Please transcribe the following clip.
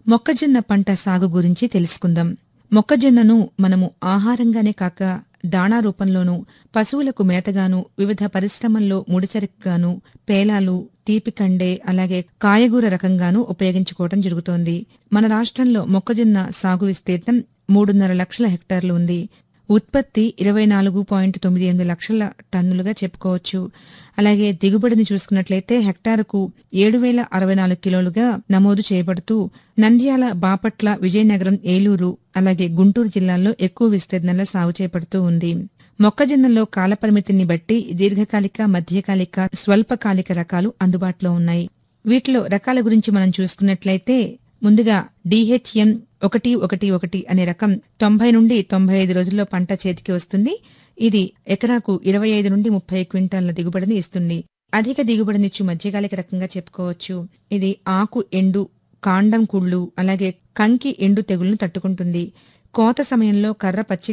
మొక్కజొన్న పంట సాగు గురించి తెలుసుకుందాం మొక్కజొన్నను మనము ఆహారంగానే కాక దాణా రూపంలోనూ పశువులకు మేతగాను వివిధ పరిశ్రమల్లో ముడిసరుకుగాను పేలాలు తీపి కండే అలాగే కాయగూర రకంగాను ఉపయోగించుకోవడం జరుగుతోంది మన రాష్ట్రంలో మొక్కజొన్న సాగు విస్తీర్ణం మూడున్నర లక్షల హెక్టార్లు ఉంది ఉత్పత్తి ఇరవై నాలుగు పాయింట్ తొమ్మిది ఎనిమిది లక్షల టన్నులుగా చెప్పుకోవచ్చు అలాగే దిగుబడిని చూసుకున్నట్లయితే హెక్టారుకు ఏడు వేల అరవై నాలుగు కిలోలుగా నమోదు చేయబడుతూ నంద్యాల బాపట్ల విజయనగరం ఏలూరు అలాగే గుంటూరు జిల్లాల్లో ఎక్కువ విస్తీర్ణంలో సాగు చేపడుతూ ఉంది మొక్కజొన్నలో కాలపరిమితిని బట్టి దీర్ఘకాలిక మధ్యకాలిక స్వల్పకాలిక రకాలు అందుబాటులో ఉన్నాయి వీటిలో రకాల గురించి మనం చూసుకున్నట్లయితే ముందుగా డిహెచ్ఎం ఒకటి ఒకటి ఒకటి అనే రకం తొంభై నుండి తొంభై ఐదు రోజుల్లో పంట చేతికి వస్తుంది ఇది ఎకరాకు ఇరవై ఐదు నుండి ముప్పై క్వింటాల దిగుబడిని ఇస్తుంది అధిక దిగుబడినిచ్చు మధ్యకాలిక రకంగా చెప్పుకోవచ్చు ఇది ఆకు ఎండు కాండం కుళ్ళు అలాగే కంకి ఎండు తెగుళ్లను తట్టుకుంటుంది కోత సమయంలో కర్ర పచ్చి